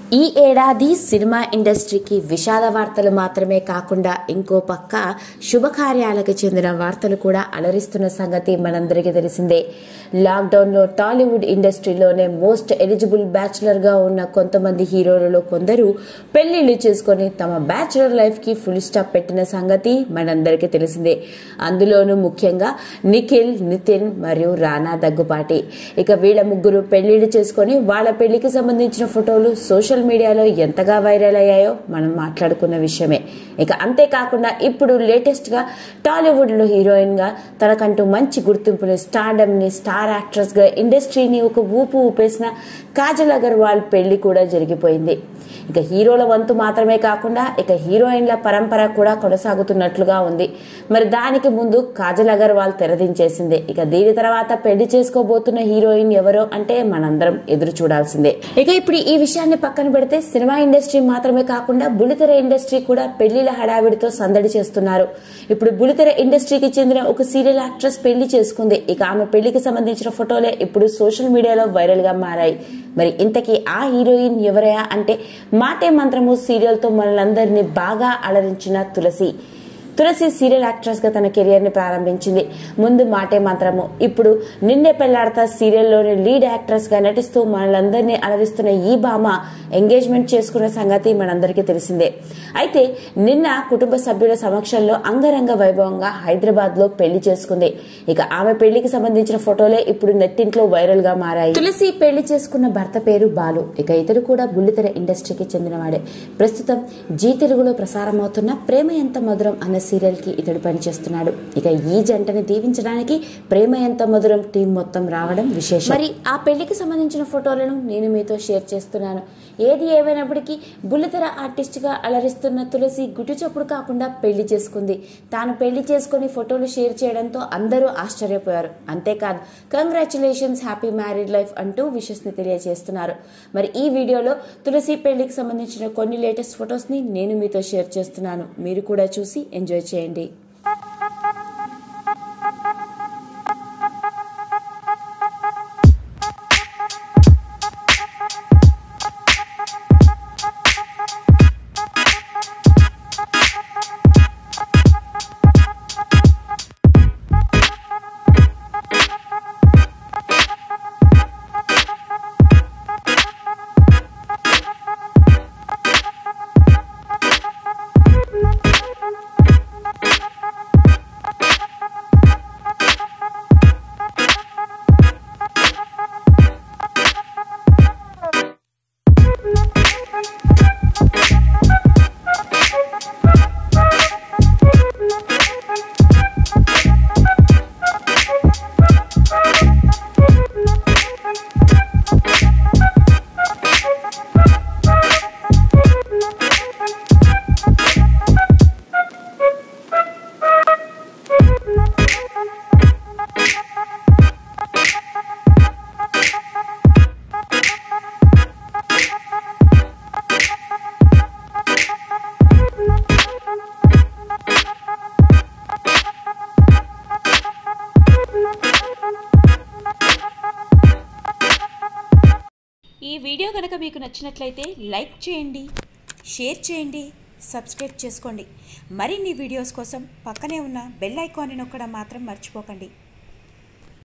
ఈ ఏడాది సినిమా ఇండస్ట్రీకి విషాద వార్తలు మాత్రమే కాకుండా ఇంకో పక్క శుభకార్యాలకు చెందిన వార్తలు కూడా అలరిస్తున్న సంగతి మనందరికీ తెలిసిందే లాక్డౌన్లో టాలీవుడ్ ఇండస్ట్రీలోనే మోస్ట్ ఎలిజిబుల్ బ్యాచులర్ గా ఉన్న కొంతమంది హీరోలలో కొందరు పెళ్లిళ్లు చేసుకొని తమ బ్యాచులర్ లైఫ్ కి ఫుల్ స్టాప్ పెట్టిన సంగతి మనందరికీ తెలిసిందే అందులోనూ ముఖ్యంగా నిఖిల్ నితిన్ మరియు రానా దగ్గుపాటి ఇక వీళ్ళ ముగ్గురు పెళ్లిళ్లు చేసుకొని వాళ్ళ పెళ్లికి సంబంధించిన ఫోటోలు సోషల్ మీడియాలో ఎంతగా వైరల్ అయ్యాయో మనం మాట్లాడుకున్న విషయమే ఇక అంతేకాకుండా ఇప్పుడు లేటెస్ట్ గా టాలీవుడ్ లో హీరోయిన్ గా తనకంటూ మంచి గుర్తింపుని స్టార్డమ్ ని స్టార్ యాక్ట్రెస్ గా ఇండస్ట్రీని ఒక ఊపు ఊపేసిన కాజల్ అగర్వాల్ పెళ్లి కూడా జరిగిపోయింది ఇక హీరోల వంతు మాత్రమే కాకుండా ఇక హీరోయిన్ల పరంపర కూడా కొనసాగుతున్నట్లుగా ఉంది మరి దానికి ముందు కాజల్ అగర్వాల్ తెరదించేసింది ఇక దీని తర్వాత పెళ్లి చేసుకోబోతున్న హీరోయిన్ ఎవరో అంటే మనందరం ఎదురు చూడాల్సిందే ఇక ఇప్పుడు ఈ విషయాన్ని పక్కన పెడితే సినిమా ఇండస్ట్రీ మాత్రమే కాకుండా బులితెర ఇండస్ట్రీ కూడా పెళ్లిల హడావిడితో సందడి చేస్తున్నారు ఇప్పుడు బులితెర ఇండస్ట్రీకి చెందిన ఒక సీరియల్ యాక్ట్రెస్ పెళ్లి చేసుకుంది ఇక ఆమె పెళ్లికి సంబంధించిన ఫోటోలే ఇప్పుడు సోషల్ మీడియాలో వైరల్ గా మారాయి మరి ఇంతకీ ఆ హీరోయిన్ ఎవరయా అంటే మాటే మంత్రము సీరియల్ తో మనలందరినీ బాగా అలరించిన తులసి తులసి సీరియల్ యాక్ట్రెస్ గా తన కెరియర్ ని ప్రారంభించింది ముందు మాటే మంత్రము ఇప్పుడు నిన్నే పెళ్లాడతా సీరియల్లోని లీడ్ యాక్ట్రెస్ గా నటిస్తూ మనలందరినీ అలరిస్తున్న ఈ భామ ఎంగేజ్మెంట్ చేసుకున్న సంగతి మనందరికీ తెలిసిందే అయితే నిన్న కుటుంబ సభ్యుల సమక్షంలో అంగరంగ వైభవంగా హైదరాబాద్ లో పెళ్లి చేసుకుంది ఇక ఆమె పెళ్లికి సంబంధించిన ఫోటోలే ఇప్పుడు నెట్టింట్లో వైరల్ గా మారాయి తులసి పెళ్లి చేసుకున్న భర్త పేరు బాలు ఇక ఇతడు కూడా బుల్లితెర ఇండస్ట్రీకి చెందినవాడే ప్రస్తుతం జీ తెలుగులో ప్రసారమవుతున్న ప్రేమ ఎంత మధురం అన్న సీరియల్ కి ఇతడు పనిచేస్తున్నాడు ఇక ఈ జంటని దీవించడానికి ప్రేమ ఎంత మధురం టీం మొత్తం రావడం విశేషం మరి ఆ పెళ్లికి సంబంధించిన ఫోటోలను నేను మీతో షేర్ చేస్తున్నాను ఏది ఏమైనప్పటికీ బుల్లితెర ఆర్టిస్ట్ గా అలరిస్తున్న తులసి గుట్టు చప్పుడు కాకుండా పెళ్లి చేసుకుంది తాను పెళ్లి చేసుకుని ఫోటోలు షేర్ చేయడంతో అందరూ ఆశ్చర్యపోయారు అంతేకాదు కంగ్రాచులేషన్స్ హ్యాపీ మ్యారీడ్ లైఫ్ అంటూ విషెస్ ని తెలియజేస్తున్నారు మరి ఈ వీడియోలో తులసి పెళ్లికి సంబంధించిన కొన్ని లేటెస్ట్ ఫొటోస్ ని నేను మీతో షేర్ చేస్తున్నాను మీరు కూడా చూసి ఎంజాయ్ చేయండి ఈ వీడియో కనుక మీకు నచ్చినట్లయితే లైక్ చేయండి షేర్ చేయండి సబ్స్క్రైబ్ చేసుకోండి మరిన్ని వీడియోస్ కోసం పక్కనే ఉన్న బెల్ ఐకాన్ని నొక్కడం మాత్రం మర్చిపోకండి